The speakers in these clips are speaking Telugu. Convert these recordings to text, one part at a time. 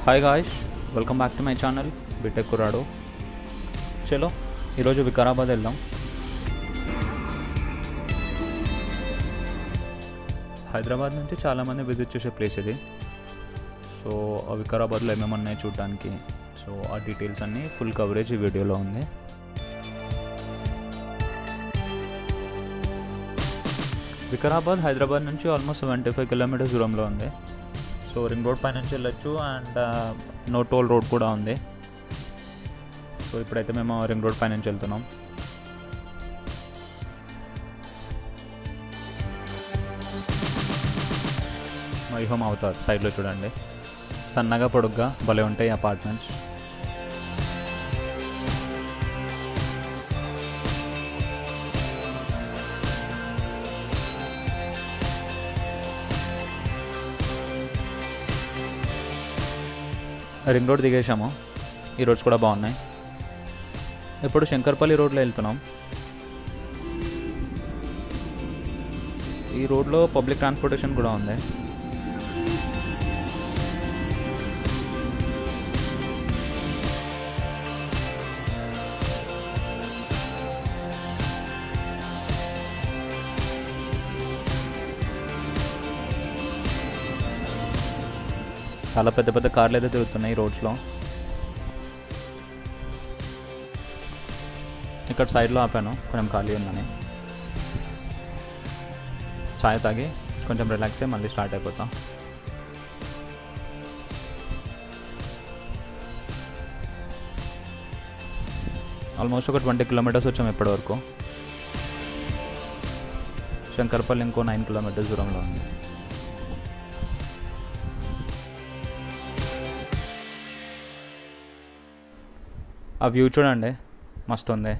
hi guys welcome back to my channel B Tech కురాడు చలో ఈరోజు వికారాబాద్ వెళ్దాం హైదరాబాద్ నుంచి చాలామంది విజిట్ చేసే ప్లేస్ ఇది సో ఆ వికారాబాద్లో ఏమేమి ఉన్నాయి చూడడానికి సో ఆ డీటెయిల్స్ అన్నీ ఫుల్ కవరేజ్ ఈ వీడియోలో ఉంది వికారాబాద్ హైదరాబాద్ నుంచి ఆల్మోస్ట్ సెవెంటీ ఫైవ్ కిలోమీటర్స్ దూరంలో ఉంది సో రింగ్ రోడ్ పై నుంచి వెళ్ళొచ్చు అండ్ నో టోల్ రోడ్ కూడా ఉంది సో ఇప్పుడైతే మేము రింగ్ రోడ్ పై నుంచి వెళ్తున్నాం మై హోమ్ అవుతారు సైడ్లో చూడండి సన్నగా పొడుగ్గా భలే ఉంటాయి అపార్ట్మెంట్స్ రింగ్ రోడ్ దిగేసాము ఈ రోడ్స్ కూడా బాగున్నాయి ఇప్పుడు శంకర్పల్లి రోడ్లో వెళ్తున్నాం ఈ రోడ్లో పబ్లిక్ ట్రాన్స్పోర్టేషన్ కూడా ఉంది చాలా పెద్ద పెద్ద కార్లు అయితే తిరుగుతున్నాయి ఈ రోడ్స్లో ఇక్కడ సైడ్లో ఆపాను కొంచెం ఖాళీ ఉందని ఛాయ్ తాగి కొంచెం రిలాక్స్ అయ్యి మళ్ళీ స్టార్ట్ అయిపోతాం ఆల్మోస్ట్ ఒక ట్వంటీ కిలోమీటర్స్ వచ్చాము ఇప్పటివరకు శంకర్పల్లి ఇంకో నైన్ కిలోమీటర్స్ దూరంలో ఉంది ఆ వ్యూ చూడండి మస్తు ఉంది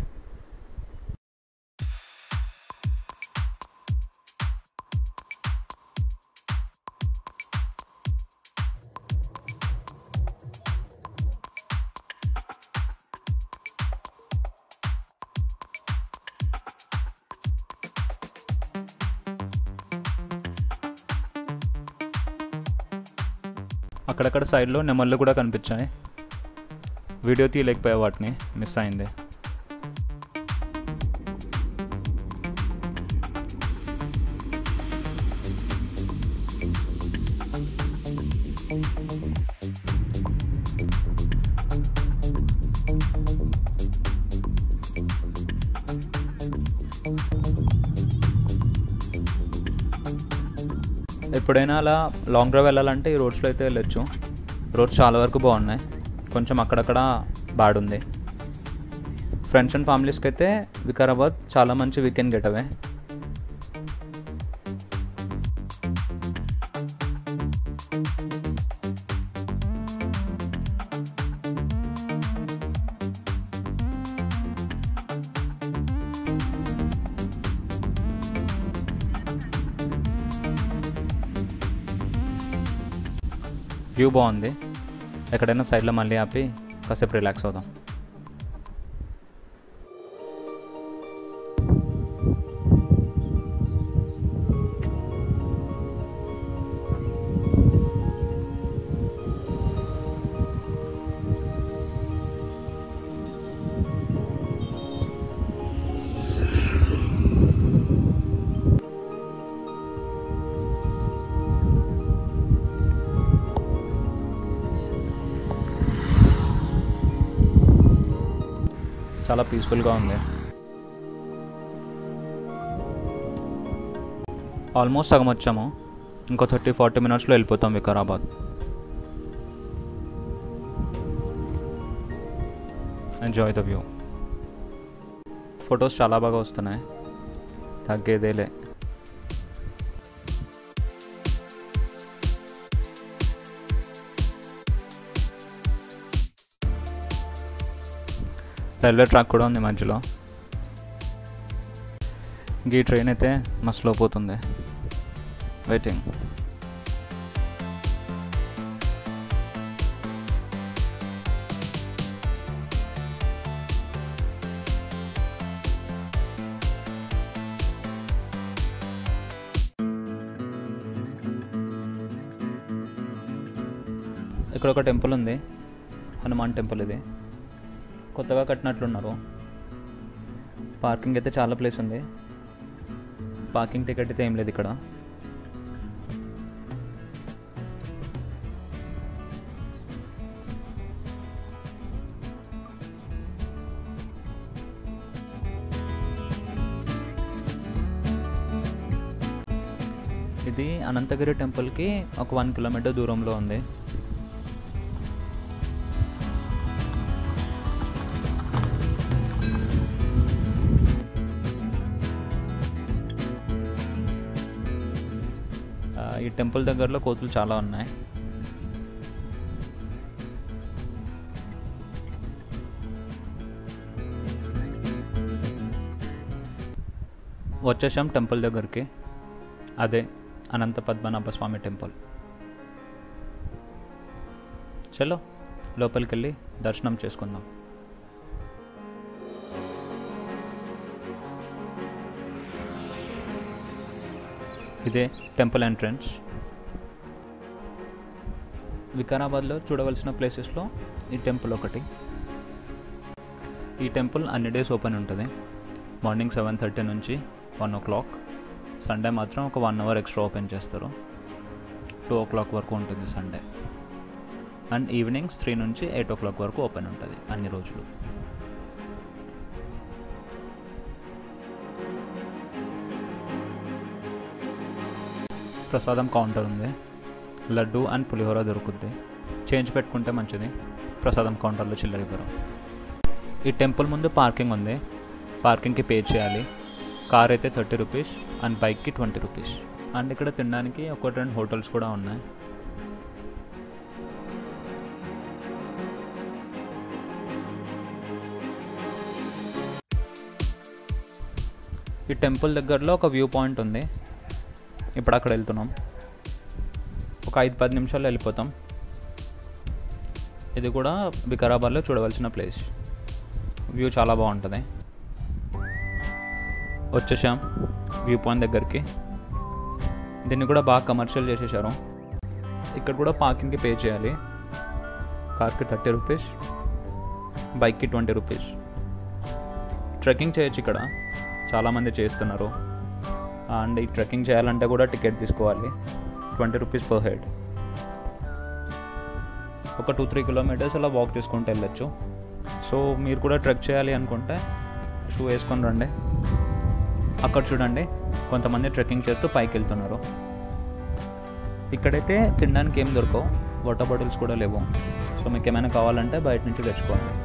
అక్కడక్కడ సైడ్లో నెమళ్ళు కూడా కనిపించాయి వీడియో తీయలేకపోయా వాటిని మిస్ అయింది ఎప్పుడైనా అలా లాంగ్ డ్రైవ్ వెళ్ళాలంటే ఈ రోడ్స్లో అయితే వెళ్ళొచ్చు రోడ్స్ చాలా వరకు బాగున్నాయి కొంచెం అక్కడక్కడ బ్యాడ్ ఉంది ఫ్రెండ్స్ అండ్ ఫ్యామిలీస్కి అయితే వికారాబాద్ చాలా మంచి వీకెండ్ గెట్ అవే వ్యూ బాగుంది ఎక్కడైనా సైడ్లో మళ్ళీ ఆపి కాసేపు రిలాక్స్ అవుదాం చాలా పీస్ఫుల్గా ఉంది ఆల్మోస్ట్ సగం వచ్చాము ఇంకో థర్టీ ఫార్టీ మినిట్స్లో వెళ్ళిపోతాం Vikarabad enjoy the view photos చాలా బాగా వస్తున్నాయి తగ్గేదేలే రైల్వే ట్రాక్ కూడా ఉంది మధ్యలో ఈ ట్రైన్ అయితే మస్తు స్లో పోతుంది వెయిటింగ్ ఇక్కడ ఒక టెంపుల్ ఉంది హనుమాన్ టెంపుల్ ఇది కొత్తగా కట్టినట్లున్నారు పార్కింగ్ అయితే చాలా ప్లేస్ ఉంది పార్కింగ్ టికెట్ అయితే ఏం లేదు ఇక్కడ ఇది అనంతగిరి టెంపుల్కి ఒక వన్ కిలోమీటర్ దూరంలో ఉంది ఆ, ఈ టెంపుల్ దగ్గరలో కోతులు చాలా ఉన్నాయి వచ్చేసాం టెంపుల్ దగ్గరికి అదే అనంత పద్మనాభ స్వామి టెంపుల్ చలో లోపలికి వెళ్ళి దర్శనం చేసుకుందాం ఇదే టెంపుల్ ఎంట్రన్స్ వికారాబాద్లో చూడవలసిన ప్లేసెస్లో ఈ టెంపుల్ ఒకటి ఈ టెంపుల్ అన్ని డేస్ ఓపెన్ ఉంటుంది మార్నింగ్ సెవెన్ థర్టీ నుంచి వన్ ఓ క్లాక్ సండే మాత్రం ఒక వన్ అవర్ ఎక్స్ట్రా ఓపెన్ చేస్తారు టూ ఓ క్లాక్ వరకు ఉంటుంది సండే అండ్ ఈవినింగ్స్ త్రీ నుంచి ఎయిట్ ఓ క్లాక్ వరకు ఓపెన్ ఉంటుంది అన్ని రోజులు ప్రసాదం కౌంటర్ ఉంది లడ్డు అండ్ పులిహోర దొరుకుద్ది చేంజ్ పెట్టుకుంటే మంచిది ప్రసాదం కౌంటర్లో చిల్లర ఇవ్వరు ఈ టెంపుల్ ముందు పార్కింగ్ ఉంది పార్కింగ్కి పే చేయాలి కార్ అయితే థర్టీ రూపీస్ అండ్ బైక్కి ట్వంటీ రూపీస్ అండ్ ఇక్కడ తినడానికి ఒకటి రెండు హోటల్స్ కూడా ఉన్నాయి ఈ టెంపుల్ దగ్గరలో ఒక వ్యూ పాయింట్ ఉంది ఇప్పుడు అక్కడ వెళ్తున్నాం ఒక ఐదు పది నిమిషాల్లో వెళ్ళిపోతాం ఇది కూడా వికారాబాద్లో చూడవలసిన ప్లేస్ వ్యూ చాలా బాగుంటుంది వచ్చేసాం వ్యూ పాయింట్ దగ్గరికి దీన్ని కూడా బాగా కమర్షియల్ చేసేసారు ఇక్కడ కూడా పార్కింగ్కి పే చేయాలి కార్కి థర్టీ రూపీస్ బైక్కి ట్వంటీ రూపీస్ ట్రెక్కింగ్ చేయొచ్చు ఇక్కడ చాలామంది చేస్తున్నారు అండ్ ఈ ట్రెక్కింగ్ చేయాలంటే కూడా టికెట్ తీసుకోవాలి ట్వంటీ రూపీస్ పర్ హెడ్ ఒక టూ త్రీ కిలోమీటర్స్ అలా వాక్ చేసుకుంటూ వెళ్ళొచ్చు సో మీరు కూడా ట్రెక్ చేయాలి అనుకుంటే షూ వేసుకొని రండి అక్కడ చూడండి కొంతమంది ట్రెక్కింగ్ చేస్తూ పైకి వెళ్తున్నారు ఇక్కడైతే తినడానికి ఏం దొరకవు వాటర్ బాటిల్స్ కూడా లేవు సో మీకు ఏమైనా కావాలంటే బయట నుంచి తెచ్చుకోవాలి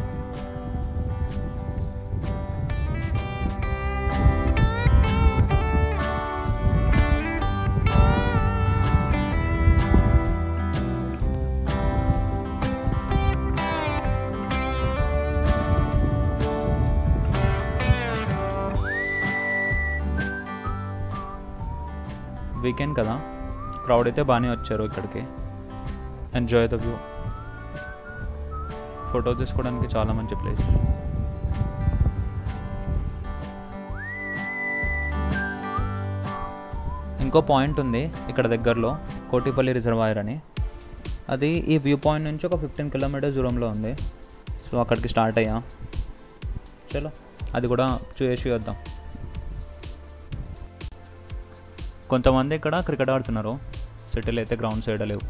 వీకెండ్ కదా క్రౌడ్ అయితే బాగానే వచ్చారు ఇక్కడికి ఎంజాయ్ ద వ్యూ ఫోటో తీసుకోవడానికి చాలా మంచి ప్లేస్ ఇంకో పాయింట్ ఉంది ఇక్కడ దగ్గరలో కోటిపల్లి రిజర్వాయర్ అని అది ఈ వ్యూ పాయింట్ నుంచి ఒక ఫిఫ్టీన్ కిలోమీటర్స్ దూరంలో ఉంది సో అక్కడికి స్టార్ట్ అయ్యా చలో అది కూడా చూసి వద్దాం కొంతమంది ఇక్కడ క్రికెట్ ఆడుతున్నారు సిటీలో అయితే గ్రౌండ్ సైడ్ లేవు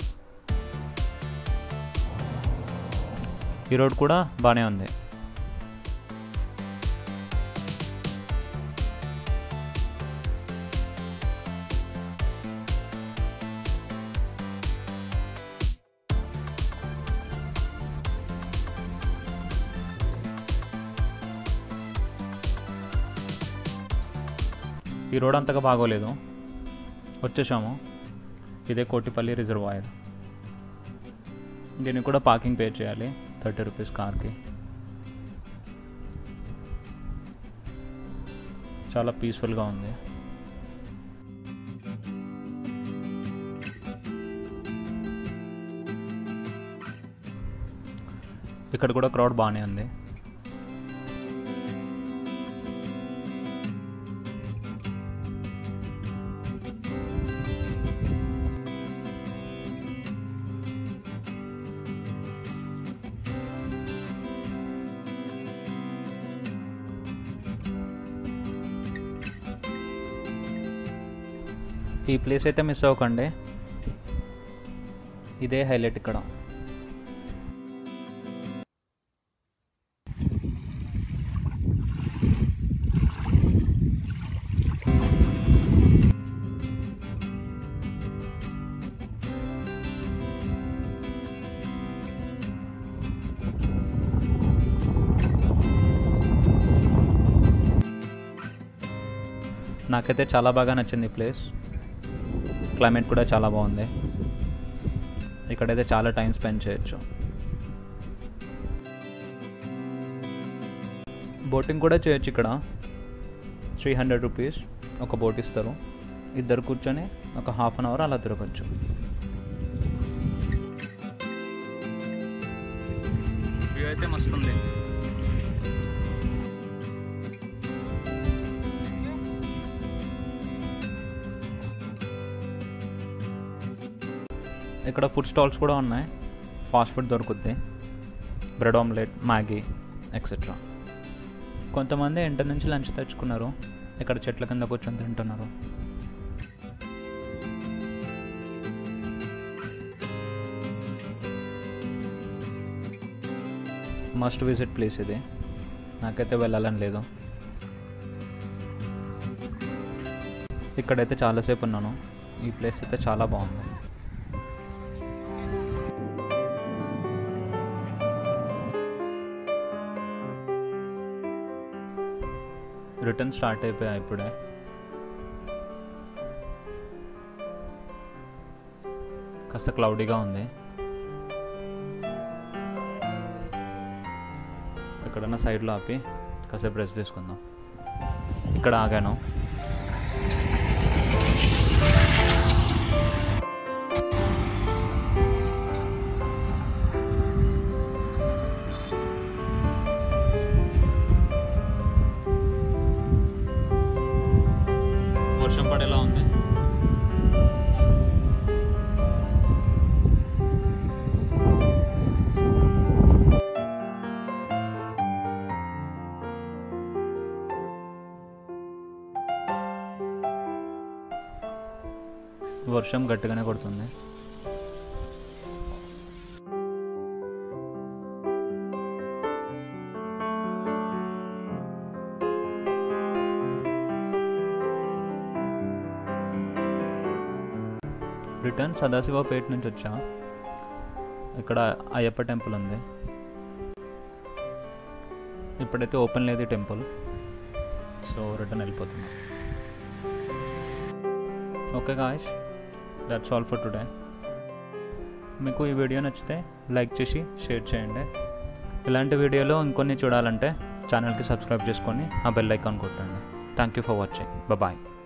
ఈ రోడ్ కూడా బాగానే ఉంది ఈ రోడ్ అంతగా బాగోలేదు వచ్చేసాము ఇదే కోటిపల్లి రిజర్వాయర్ దీనికి కూడా పార్కింగ్ పే చేయాలి థర్టీ రూపీస్ కార్కి చాలా పీస్ఫుల్గా ఉంది ఇక్కడ కూడా క్రౌడ్ బాగానే ఉంది ఈ ప్లేస్ అయితే మిస్ అవ్వకండి ఇదే హైలైట్ ఇక్కడ నాకైతే చాలా బాగా నచ్చింది ఈ ప్లేస్ క్లైమేట్ కూడా చాలా బాగుంది ఇక్కడైతే చాలా టైం స్పెండ్ చేయొచ్చు బోటింగ్ కూడా చేయొచ్చు ఇక్కడ త్రీ హండ్రెడ్ రూపీస్ ఒక బోట్ ఇస్తారు ఇద్దరు కూర్చొని ఒక హాఫ్ అన్ అవర్ అలా తిరగచ్చు వ్యూ అయితే మస్తుంది ఇక్కడ ఫుడ్ స్టాల్స్ కూడా ఉన్నాయి ఫాస్ట్ ఫుడ్ దొరుకుద్ది బ్రెడ్ ఆమ్లెట్ మ్యాగీ ఎక్సెట్రా కొంతమంది ఇంటి నుంచి లంచ్ తెచ్చుకున్నారు ఇక్కడ చెట్ల కింద కూర్చొని తింటున్నారు మస్ట్ విజిట్ ప్లేస్ ఇది నాకైతే వెళ్ళాలని లేదు ఇక్కడైతే చాలాసేపు ఉన్నాను ఈ ప్లేస్ అయితే చాలా బాగుంది రిటర్న్ స్టార్ట్ అయిపోయా ఇప్పుడే కాస్త క్లౌడీగా ఉంది ఎక్కడన్నా సైడ్లో ఆపి కాసేపు రెస్ట్ తీసుకుందాం ఇక్కడ ఆగాను వర్షం పడేలా ఉంది వర్షం గట్టిగానే కొడుతుంది రిటర్న్ సదాశివపేట నుంచి వచ్చా ఇక్కడ అయ్యప్ప టెంపుల్ ఉంది ఇప్పుడైతే ఓపెన్ లేదు ఈ టెంపుల్ సో రిటర్న్ వెళ్ళిపోతున్నా okay guys that's all for today మీకు ఈ వీడియో నచ్చితే లైక్ చేసి షేర్ చేయండి ఇలాంటి వీడియోలో ఇంకొన్ని చూడాలంటే ఛానల్కి సబ్స్క్రైబ్ చేసుకొని ఆ బెల్ ఐకాన్ కొట్టండి thank you for watching bye